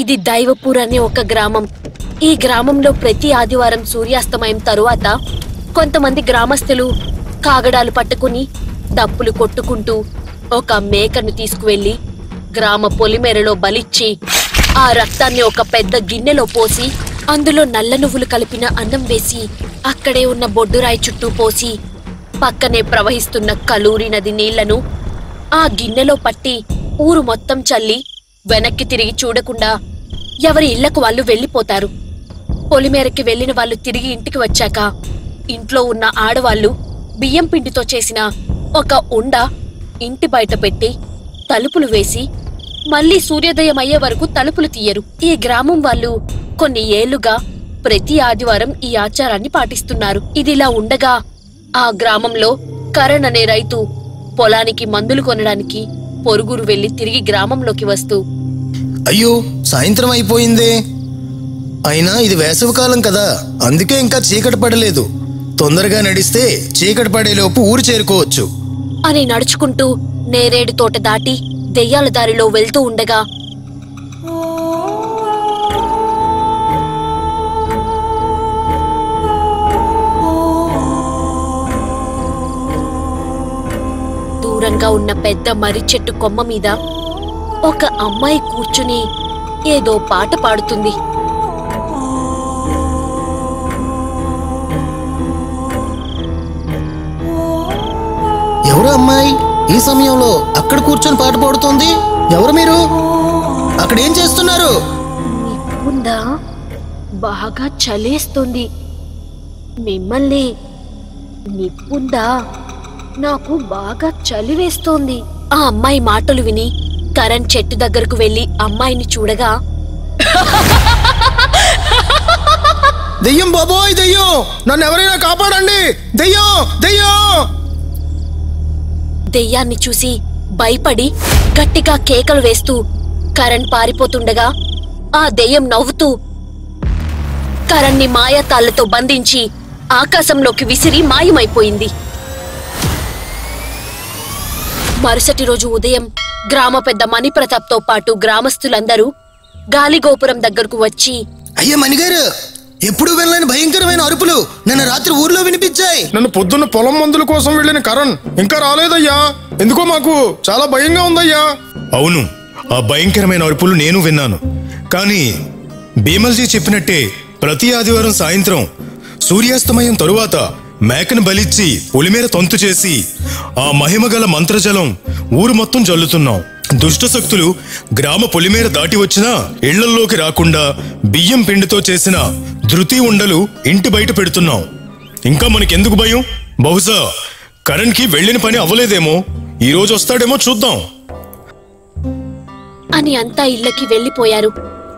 ఇది దైవపూర్ అనే ఒక గ్రామం ఈ గ్రామంలో ప్రతి ఆదివారం సూర్యాస్తమయం తరువాత కొంతమంది గ్రామస్తులు కాగడాలు పట్టుకుని డప్పులు కొట్టుకుంటూ ఒక మేకను తీసుకువెళ్లి గ్రామ పొలిమేరలో బలిచ్చి ఆ రక్తాన్ని ఒక పెద్ద గిన్నెలో పోసి అందులో నల్ల నువ్వులు కలిపిన అన్నం వేసి అక్కడే ఉన్న బొడ్డురాయి చుట్టూ పోసి పక్కనే ప్రవహిస్తున్న కలూరి నది నీళ్లను ఆ గిన్నెలో పట్టి ఊరు మొత్తం చల్లి వెనక్కి తిరిగి చూడకుండా ఎవరి ఇళ్లకు వాళ్ళు వెళ్ళిపోతారు పొలిమేరకి వెళ్లిన వాళ్ళు తిరిగి ఇంటికి వచ్చాక ఇంట్లో ఉన్న ఆడవాళ్లు బియ్యం పిండితో చేసిన ఒక ఉండ ఇంటి బయట పెట్టి తలుపులు వేసి మళ్ళీ సూర్యోదయం అయ్యే వరకు తలుపులు తీయరు ఈ గ్రామం వాళ్ళు కొన్ని ఏళ్లుగా ప్రతి ఆదివారం ఈ ఆచారాన్ని పాటిస్తున్నారు ఇదిలా ఉండగా ఆ గ్రామంలో కరణ్ అనే రైతు పొలానికి మందులు కొనడానికి పొరుగురు వెళ్లి తిరిగి గ్రామంలోకి వస్తూ అయ్యో సాయంత్రం అయిపోయిందే అయినా ఇది వేసవికాలం కదా అందుకే ఇంకా చీకటి పడలేదు తొందరగా నడిస్తే చీకటి పడేలోపు ఊరు చేరుకోవచ్చు అని నడుచుకుంటూ నేరేడు తోట దాటి దెయ్యాల దారిలో వెళ్తూ ఉండగా దూరంగా ఉన్న పెద్ద మర్రి చెట్టు కొమ్మ మీద ఒక అమ్మాయి కూర్చుని ఏదో పాట పాడుతుంది ఎవరు అమ్మాయి ఈ సమయంలో అక్కడ కూర్చొని పాట పాడుతోంది ఎవరు మీరు అక్కడ ఏం చేస్తున్నారు నిప్పుందా బాగా చలేస్తుంది మిమ్మల్ని నిప్పుందా నాకు బాగా చలి వేస్తోంది ఆ అమ్మాయి మాటలు విని కరణ్ చెట్టు దగ్గరకు వెళ్లి అమ్మాయిని చూడగా దెయ్యం బాబోయ్ దెయ్యం నన్ను ఎవరైనా కాపాడండి దెయ్యం దెయ్యం దెయ్యాన్ని చూసి భయపడి గట్టిగా కేకలు వేస్తూ కరణ్ పారిపోతుండగా ఆ దెయ్యం నవ్వుతూ కరణ్ని మాయా తాళ్లతో బంధించి ఆకాశంలోకి విసిరి మాయమైపోయింది మరుసటి రోజు ఉదయం గ్రామ పెద్ద మణిప్రతాప్తో పాటు గ్రామస్తులందరూ గాలిగోపురం దగ్గరకు వచ్చి అయ్యా మణిగారు ఎప్పుడు వెళ్ళని భయంకరమైన అరుపులు నిన్న రాత్రి ఊర్లో వినిపించాయి నన్ను పొద్దున్న పొలం మందుల కోసం వెళ్ళిన కరణ్ ఇంకా రాలేదయ్యా ఎందుకో మాకు చాలా భయంగా ఉందయ్యా అవును ఆ భయంకరమైన అరుపులు నేను విన్నాను కానీ భీమల్జీ చెప్పినట్టే ప్రతి ఆదివారం సాయంత్రం సూర్యాస్తమయం తరువాత మేకను బలిచ్చి పొలిమేర తొంతు చేసి ఆ మహిమగల మంత్రజలం ఊరు మొత్తం జల్లుతున్నాం దుష్ట శక్తులు గ్రామ పొలిమేర దాటి వచ్చినా ఇళ్లల్లోకి రాకుండా బియ్యం పిండితో చేసిన ధృతి ఉండలు ఇంటి బయట పెడుతున్నాం ఇంకా మనకెందుకు భయం బహుశా కరణ్కి వెళ్ళిన పని అవ్వలేదేమో ఈ రోజు వస్తాడేమో చూద్దాం అని అంతా ఇళ్ళకి వెళ్లిపోయారు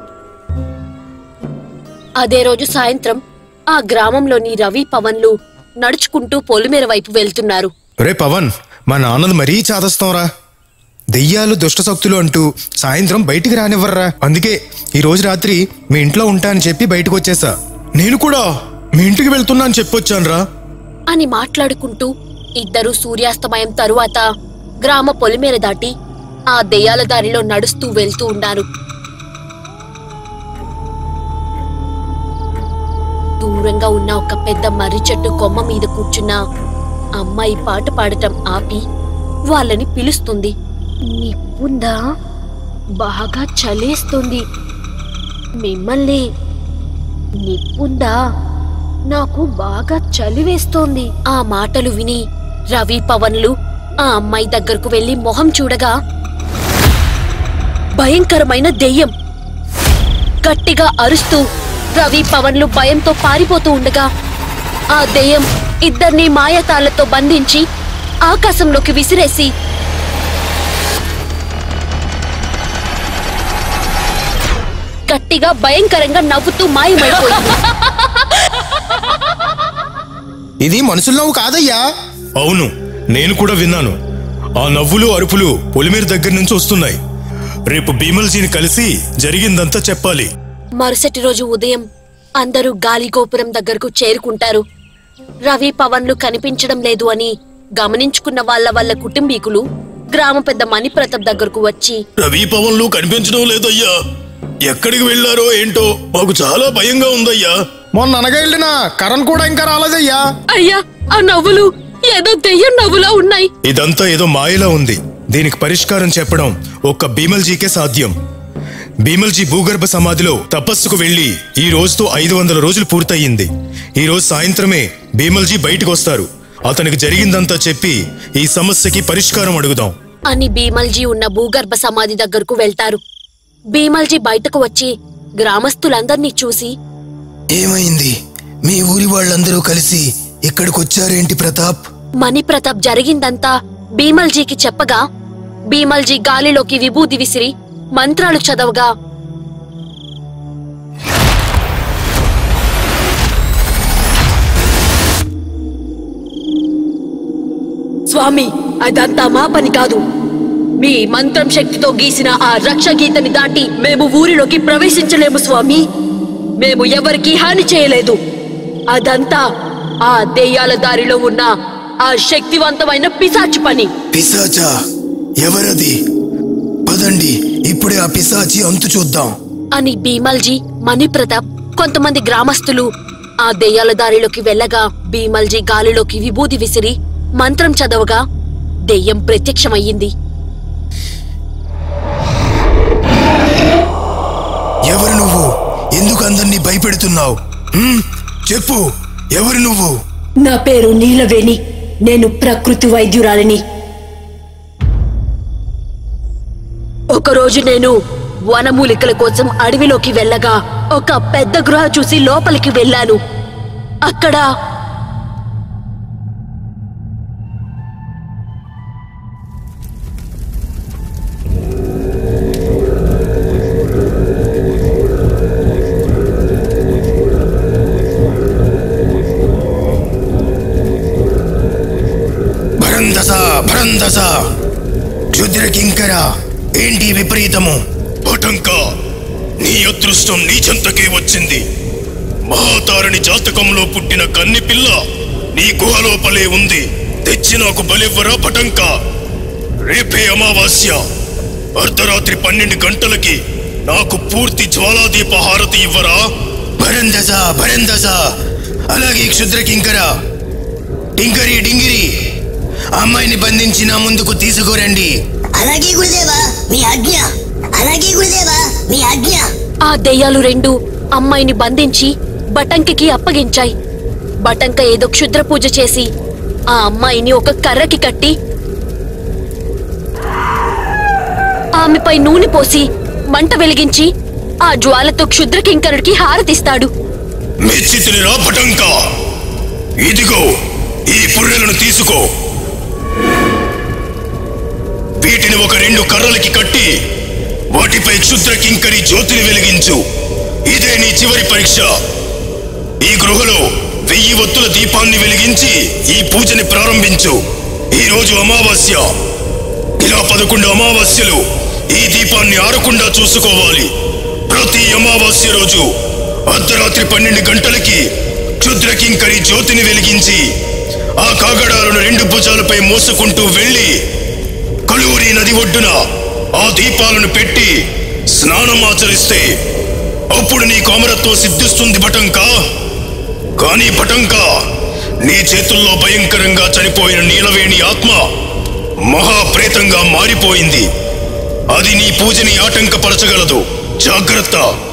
అదే రోజు సాయంత్రం ఆ గ్రామంలోని రవి పవన్లు నడుచుకుంటూ పొలిమేర వైపు వెళ్తున్నారు రే పవన్ మా నాన్నది మరీ చాదస్తాంరా దెయ్యాలు దుష్టశక్తులు అంటూ సాయంత్రం బయటికి రానివ్వర్రా అందుకే ఈ రోజు రాత్రి మీ ఇంట్లో ఉంటా అని చెప్పి బయటకు వచ్చేసా నేను కూడా మీ ఇంటికి వెళ్తున్నా అని చెప్పొచ్చానురా అని మాట్లాడుకుంటూ ఇద్దరు సూర్యాస్తమయం తరువాత గ్రామ పొలిమేర దాటి ఆ దెయ్యాల దారిలో నడుస్తూ వెళ్తూ ఉన్నారు దూరంగా ఉన్న ఒక పెద్ద మర్రి చెట్టు కొమ్మ మీద కూర్చున్న అమ్మాయి పాట పాడటం ఆపి వాళ్ళని పిలుస్తుంది నిప్పుందా బాగా చలేస్తుంది మిమ్మల్ని నిప్పుందా నాకు బాగా చలి వేస్తోంది ఆ మాటలు విని రవి పవన్లు ఆ అమ్మాయి దగ్గరకు వెళ్లి మొహం చూడగా భయంకరమైన దెయ్యం గట్టిగా అరుస్తూ రవి పవన్లు భయంతో పారిపోతూ ఉండగా ఆ దెయ్యం ఇద్దరిని మాయతాళ్లతో బంధించి ఆకాశంలోకి విసిరేసి గట్టిగా భయంకరంగా నవ్వుతూ మాయమైపోయింది ఇది మనుషుల నవ్వు కాదయ్యా అవును నేను కూడా విన్నాను ఆ నవ్వులు అరుపులు పొలిమేర దగ్గర నుంచి వస్తున్నాయి రేపు భీమల్జీని కలిసి జరిగిందంతా చెప్పాలి మరుసటి రోజు ఉదయం అందరూ గాలిగోపురం దగ్గరకు చేరుకుంటారు రవి పవన్లు కనిపించడం లేదు అని గమనించుకున్న వాళ్ళ వాళ్ళ కుటుంబీకులు గ్రామ పెద్ద మణిప్రతాప్ దగ్గరకు వచ్చి రవి పవన్లు కనిపించడం లేదయ్యా ఎక్కడికి వెళ్ళారో ఏంటో మాకు చాలా భయంగా ఉందయ్యా మొన్న అనగా వెళ్ళిన కరణ్ కూడా ఇంకా రాలేదయ్యా అయ్యా ఆ నవ్వులు ఏదో దెయ్యం నవ్వులా ఉన్నాయి ఇదంతా ఏదో మాయలా ఉంది దీనికి పరిష్కారం చెప్పడం ఒక్క భీమల్జీకే సాధ్యం భీమల్జీ భూగర్భ సమాధిలో తపస్సుకు వెళ్లి ఈ రోజుతో ఐదు వందల రోజులు పూర్తయింది ఈ రోజు సాయంత్రమే భీమల్జీ బయటకు వస్తారు అతనికి జరిగిందంతా చెప్పి ఈ సమస్యకి పరిష్కారం అడుగుదాం అని భీమల్జీ ఉన్న భూగర్భ సమాధి దగ్గరకు వెళ్తారు భీమల్జీ బయటకు వచ్చి గ్రామస్తులందర్నీ చూసి ఏమైంది మీ ఊరి వాళ్ళందరూ కలిసి ఇక్కడికొచ్చారేంటి ప్రతాప్ మణిప్రతాప్ జరిగిందంతా భీమల్జీకి చెప్పగా భీమల్జీ గాలిలోకి విభూది విసిరి మంత్రాలు చదవగా స్వామి అదంతా మా పని కాదు మీ మంత్రం శక్తితో గీసిన ఆ రక్ష గీతని దాటి మేము ఊరిలోకి ప్రవేశించలేము స్వామి మేము ఎవరికీ హాని చేయలేదు అదంతా ఆ దెయ్యాల దారిలో ఉన్న ఆ శక్తివంతమైన పిశాచి పని పిశాచా ఎవరది పదండి ఇప్పుడే ఆ పిశాచి అంతు చూద్దాం అని భీమల్జీ మణిప్రతాప్ కొంతమంది గ్రామస్తులు ఆ దెయ్యాల దారిలోకి వెళ్ళగా భీమల్జీ గాలిలోకి విభూది విసిరి మంత్రం చదవగా దెయ్యం ప్రత్యక్షమయ్యింది ఎవరు నువ్వు ఎందుకు అందరినీ భయపెడుతున్నావు హ్మ్? చెప్పు ఎవరు నువ్వు నా పేరు నీలవేణి నేను ప్రకృతి వైద్యురాలిని ఒకరోజు నేను వనమూలికల కోసం అడవిలోకి వెళ్ళగా ఒక పెద్ద గృహ చూసి లోపలికి వెళ్ళాను అక్కడ భరందస భరందస క్షుద్ర కింకర ఏంటి విపరీతము పటంక నీ అదృష్టం నీ చెంతకే వచ్చింది మహాతారణి జాతకంలో పుట్టిన కన్ని పిల్ల నీ గుహలోపలే ఉంది తెచ్చి నాకు బలివ్వరా పటంక రేపే అమావాస్య అర్ధరాత్రి పన్నెండు గంటలకి నాకు పూర్తి జ్వాలాదీప హారతి ఇవ్వరా భరందస భరందస అలాగే క్షుద్ర కింకర టింకరి డింగిరి ఆ అమ్మాయిని బంధించి నా ముందుకు తీసుకురండి అలాగే గురుదేవా మీ ఆజ్ఞ అలాగే గురుదేవా మీ ఆజ్ఞ ఆ దెయ్యాలు రెండు అమ్మాయిని బంధించి బటంకికి అప్పగించాయి బటంక ఏదో క్షుద్ర పూజ చేసి ఆ అమ్మాయిని ఒక కర్రకి కట్టి ఆమెపై నూనె పోసి మంట వెలిగించి ఆ జ్వాలతో క్షుద్ర కింకరుడికి హారతిస్తాడు మెచ్చితినిరా పటంక ఇదిగో ఈ పుర్రెలను తీసుకో వీటిని ఒక రెండు కర్రలకి కట్టి వాటిపై క్షుద్ర కింకరి జ్యోతిని వెలిగించు ఇదే నీ చివరి పరీక్ష ఈ గృహలో వెయ్యి ఒత్తుల దీపాన్ని వెలిగించి ఈ పూజని ప్రారంభించు ఈ రోజు అమావాస్య ఇలా పదకొండు అమావాస్యలు ఈ దీపాన్ని ఆరకుండా చూసుకోవాలి ప్రతి అమావాస్య రోజు అర్ధరాత్రి పన్నెండు గంటలకి క్షుద్ర కింకరి జ్యోతిని వెలిగించి ఆ కాగడాలను రెండు భుజాలపై మోసుకుంటూ వెళ్ళి కలూరి నది ఒడ్డున ఆ దీపాలను పెట్టి స్నానం ఆచరిస్తే అప్పుడు నీ కోమరత్వం సిద్ధిస్తుంది బటంకా కానీ బటంక నీ చేతుల్లో భయంకరంగా చనిపోయిన నీలవేణి ఆత్మ మహాప్రేతంగా మారిపోయింది అది నీ పూజని ఆటంకపరచగలదు జాగ్రత్త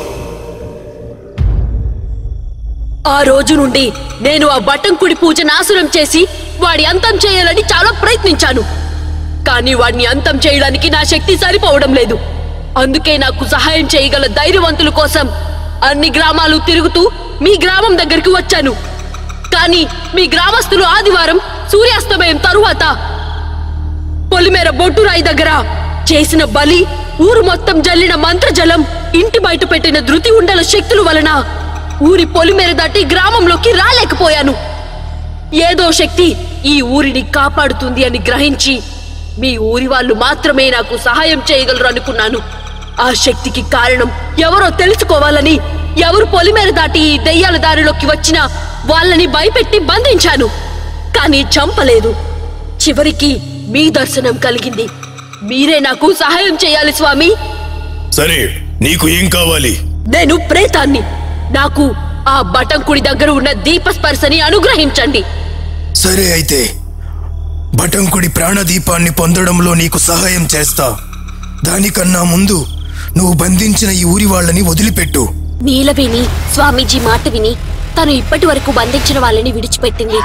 ఆ రోజు నుండి నేను ఆ బటంకుడి పూజ నాశనం చేసి వాడి అంతం చేయాలని చాలా ప్రయత్నించాను కానీ వాడిని అంతం చేయడానికి నా శక్తి సరిపోవడం లేదు అందుకే నాకు సహాయం చేయగల ధైర్యవంతుల కోసం అన్ని గ్రామాలు తిరుగుతూ మీ గ్రామం దగ్గరికి వచ్చాను కానీ మీ గ్రామస్తులు ఆదివారం సూర్యాస్తమయం తరువాత పొలిమేర బొట్టురాయి దగ్గర చేసిన బలి ఊరు మొత్తం జల్లిన మంత్రజలం ఇంటి బయట పెట్టిన ధృతి ఉండల శక్తుల వలన ఊరి పొలిమేర దాటి గ్రామంలోకి రాలేకపోయాను ఏదో శక్తి ఈ ఊరిని కాపాడుతుంది అని గ్రహించి మీ ఊరి వాళ్ళు మాత్రమే నాకు సహాయం చేయగలరు అనుకున్నాను ఆ శక్తికి కారణం ఎవరో తెలుసుకోవాలని ఎవరు పొలిమేర దాటి ఈ దెయ్యాల దారిలోకి వచ్చినా వాళ్ళని భయపెట్టి బంధించాను కానీ చంపలేదు చివరికి మీ దర్శనం కలిగింది మీరే నాకు సహాయం చేయాలి స్వామి సరే నీకు ఏం కావాలి నేను ప్రేతాన్ని నాకు ఆ బటంకుడి దగ్గర ఉన్న దీపస్పర్శని అనుగ్రహించండి సరే అయితే బటంకుడి ప్రాణదీపాన్ని పొందడంలో నీకు సహాయం చేస్తా దానికన్నా ముందు నువ్వు బంధించిన ఈ ఊరి వాళ్ళని వదిలిపెట్టు నీలవేణి స్వామీజీ మాట విని తను ఇప్పటి వరకు బంధించిన వాళ్ళని విడిచిపెట్టింది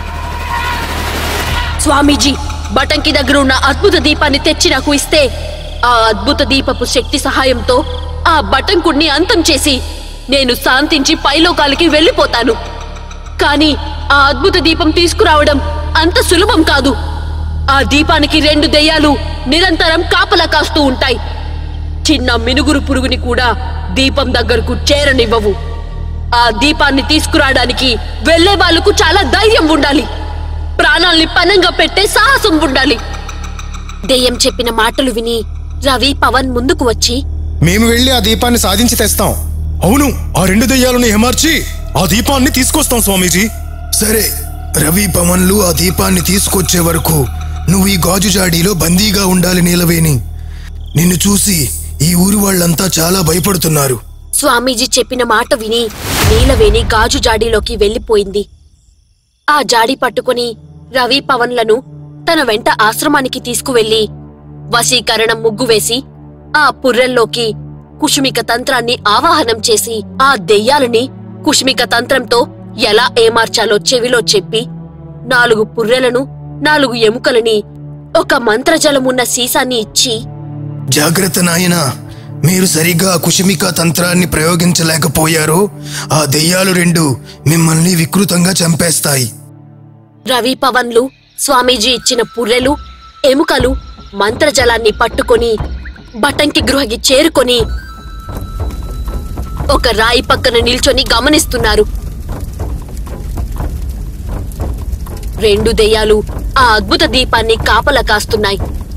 స్వామీజీ బటంకి దగ్గర ఉన్న అద్భుత దీపాన్ని తెచ్చి నాకు ఇస్తే ఆ అద్భుత దీపపు శక్తి సహాయంతో ఆ బటంకుడిని అంతం చేసి నేను శాంతించి పైలోకాలకి వెళ్ళిపోతాను కానీ ఆ అద్భుత దీపం తీసుకురావడం అంత సులభం కాదు ఆ దీపానికి రెండు దెయ్యాలు నిరంతరం కాపలా కాస్తూ ఉంటాయి చిన్న మినుగురు పురుగుని కూడా దీపం దగ్గరకు చేరనివ్వవు ఆ దీపాన్ని తీసుకురావడానికి వెళ్లే వాళ్ళకు చాలా ధైర్యం ఉండాలి ప్రాణాల్ని పనంగా పెట్టే సాహసం ఉండాలి దెయ్యం చెప్పిన మాటలు విని రవి పవన్ ముందుకు వచ్చి మేము వెళ్ళి ఆ దీపాన్ని సాధించి తెస్తాం అవును ఆ రెండు దెయ్యాలను ఏమార్చి ఆ దీపాన్ని తీసుకొస్తాం స్వామీజీ సరే రవి పవన్లు ఆ దీపాన్ని తీసుకొచ్చే వరకు నువ్వు ఈ గాజు జాడీలో బందీగా ఉండాలి నీలవేణి నిన్ను చూసి ఈ ఊరి వాళ్ళంతా చాలా భయపడుతున్నారు స్వామీజీ చెప్పిన మాట విని నీలవేణి గాజు జాడీలోకి వెళ్లిపోయింది ఆ జాడీ పట్టుకుని రవి పవన్లను తన వెంట ఆశ్రమానికి తీసుకువెళ్లి వశీకరణం ముగ్గు వేసి ఆ పుర్రెల్లోకి కుషుమిక తంత్రాన్ని ఆవాహనం చేసి ఆ దెయ్యాలని కుషుమిక తంత్రంతో ఎలా ఏమార్చాలో చెవిలో చెప్పి నాలుగు పుర్రెలను నాలుగు ఎముకలని ఒక మంత్రజలమున్న సీసాన్ని ఇచ్చి జాగ్రత్త నాయనా మీరు సరిగ్గా ఆ కుషిమిక తంత్రాన్ని ప్రయోగించలేకపోయారో ఆ దెయ్యాలు రెండు మిమ్మల్ని వికృతంగా చంపేస్తాయి రవి పవన్లు స్వామీజీ ఇచ్చిన పుర్రెలు ఎముకలు మంత్రజలాన్ని పట్టుకొని బటంకి గృహకి చేరుకొని ఒక రాయి పక్కన నిల్చొని గమనిస్తున్నారు రెండు దెయ్యాలు ఆ అద్భుత దీపాన్ని కాపలా కాస్తున్నాయి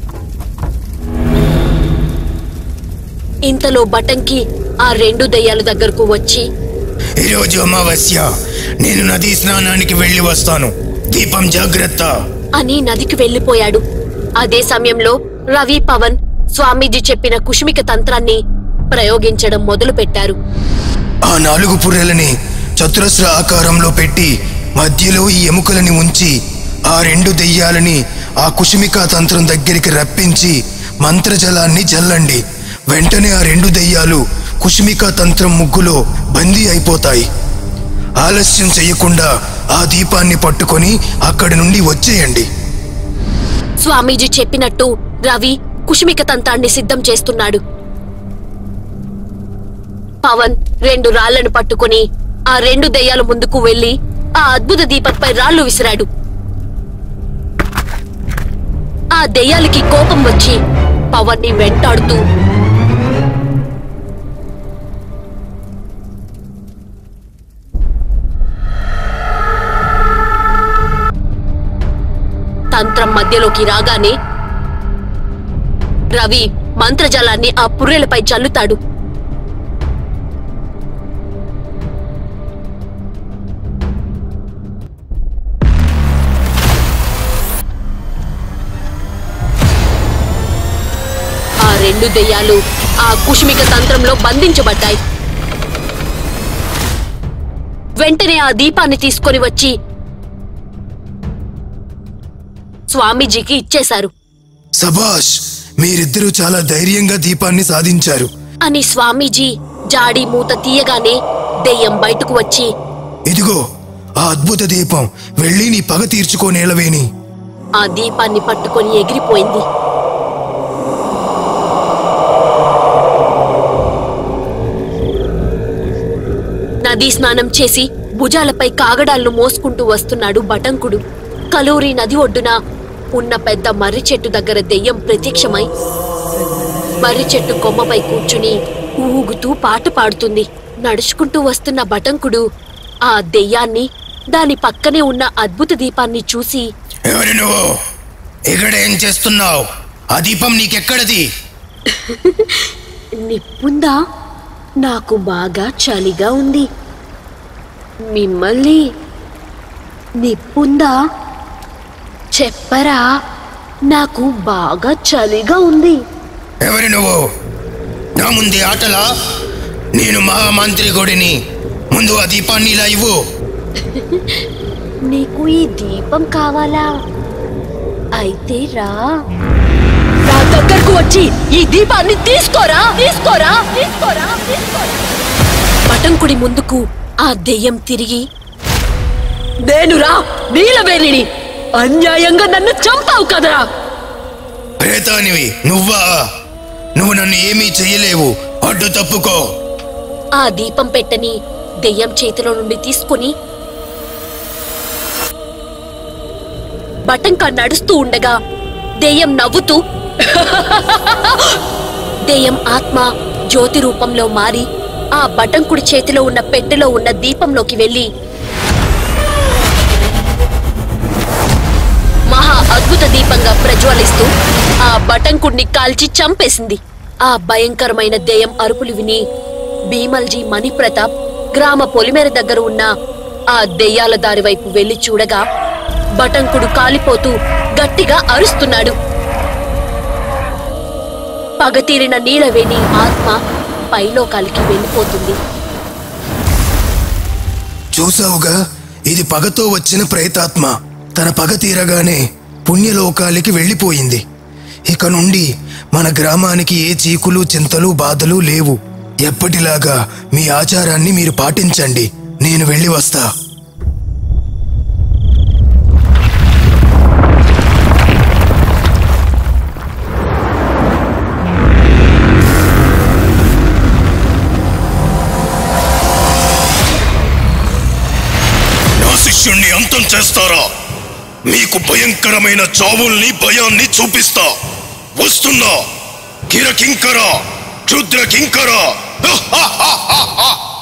ఇంతలో బటంకి ఆ రెండు దెయ్యాల దగ్గరకు వచ్చి ఈరోజు అమావాస్య నేను నదీ స్నానానికి వెళ్ళి వస్తాను దీపం జాగ్రత్త అని నదికి వెళ్లిపోయాడు అదే సమయంలో రవి పవన్ స్వామీజీ చెప్పిన కుషుమిక తంత్రాన్ని ప్రయోగించడం మొదలుపెట్టారు ఆ నాలుగు పుర్రెలని చతురస్ర ఆకారంలో పెట్టి మధ్యలో ఈ ఎముకలని ఉంచి ఆ రెండు దెయ్యాలని ఆ కుషిమికా తంత్రం దగ్గరికి రప్పించి మంత్రజలాన్ని జల్లండి వెంటనే ఆ రెండు దెయ్యాలు కుషిమికా తంత్రం ముగ్గులో బందీ అయిపోతాయి ఆలస్యం చేయకుండా ఆ దీపాన్ని పట్టుకొని అక్కడి నుండి వచ్చేయండి స్వామీజీ చెప్పినట్టు రవి కుషుమిక తంత్రాన్ని సిద్ధం చేస్తున్నాడు పవన్ రెండు రాళ్లను పట్టుకుని ఆ రెండు దెయ్యాల ముందుకు వెళ్లి ఆ అద్భుత దీపంపై రాళ్లు విసిరాడు ఆ దెయ్యాలకి కోపం వచ్చి పవన్ ని వెంటాడుతూ తంత్రం మధ్యలోకి రాగానే రవి మంత్రజాలాన్ని ఆ పుర్రెలపై చల్లుతాడు ఆ రెండు దెయ్యాలు ఆ కుష్మిక తంత్రంలో బంధించబడ్డాయి వెంటనే ఆ దీపాన్ని తీసుకొని వచ్చి స్వామీజీకి ఇచ్చేశారు సభాష్ మీరిద్దరూ చాలా ధైర్యంగా దీపాన్ని సాధించారు అని స్వామీజీ జాడి మూత తీయగానే దెయ్యం బయటకు వచ్చి ఇదిగో ఆ అద్భుత దీపం వెళ్ళి నీ పగ తీర్చుకో నేలవేణి ఆ దీపాన్ని పట్టుకొని ఎగిరిపోయింది నదీ స్నానం చేసి భుజాలపై కాగడాలను మోసుకుంటూ వస్తున్నాడు బటంకుడు కలూరి నది ఒడ్డున ఉన్న పెద్ద మర్రి చెట్టు దగ్గర దెయ్యం ప్రత్యక్షమై మర్రి చెట్టు కొమ్మపై కూర్చుని ఊగుతూ పాట పాడుతుంది నడుచుకుంటూ వస్తున్న బటంకుడు ఆ దెయ్యాన్ని దాని పక్కనే ఉన్న అద్భుత దీపాన్ని చూసి ఎవరు నువ్వు ఇక్కడ ఏం చేస్తున్నావు ఆ దీపం నీకెక్కడది నిప్పుందా నాకు బాగా చలిగా ఉంది మిమ్మల్ని నిప్పుందా చెప్పరా నాకు బాగా చలిగా ఉంది ఎవరు నువ్వు నా ముందే ఆటలా నేను మహామంత్రి గొడిని ముందు ఆ దీపాన్ని ఇలా ఇవ్వు నీకు ఈ దీపం కావాలా అయితే రా నా దగ్గరకు వచ్చి ఈ దీపాన్ని తీసుకోరా తీసుకోరా తీసుకోరా తీసుకోరా పటంకుడి ముందుకు ఆ దెయ్యం తిరిగి నేనురా నీలవేణిని అన్యాయంగా నన్ను చంపావు కదరా ప్రేతానివి నువ్వా నువ్వు నన్ను ఏమీ చెయ్యలేవు అడ్డు తప్పుకో ఆ దీపం పెట్టని దెయ్యం చేతిలో నుండి తీసుకుని బటంకా నడుస్తూ ఉండగా దెయ్యం నవ్వుతూ దెయ్యం ఆత్మ జ్యోతి రూపంలో మారి ఆ బటంకుడి చేతిలో ఉన్న పెట్టెలో ఉన్న దీపంలోకి వెళ్ళి మహా అద్భుత దీపంగా ప్రజ్వలిస్తూ ఆ బటంకుడిని కాల్చి చంపేసింది ఆ భయంకరమైన దెయ్యం అరుపులు విని భీమల్జీ మణిప్రతాప్ గ్రామ పొలిమేర దగ్గర ఉన్న ఆ దెయ్యాల దారి వైపు వెళ్లి చూడగా బటంకుడు కాలిపోతూ గట్టిగా అరుస్తున్నాడు పగతీరిన నీలవేణి ఆత్మ పైలోకాలకి వెళ్ళిపోతుంది చూసావుగా ఇది పగతో వచ్చిన ప్రేతాత్మ తన పగ తీరగానే పుణ్యలోకాలకి వెళ్ళిపోయింది ఇక నుండి మన గ్రామానికి ఏ చీకులు చింతలు బాధలు లేవు ఎప్పటిలాగా మీ ఆచారాన్ని మీరు పాటించండి నేను వెళ్ళి వస్తా నా శిష్యుణ్ణి అంతం చేస్తారా మీకు భయంకరమైన చావుల్ని భయాన్ని చూపిస్తా వస్తున్నా కిరకింకర క్షుద్ర కింకర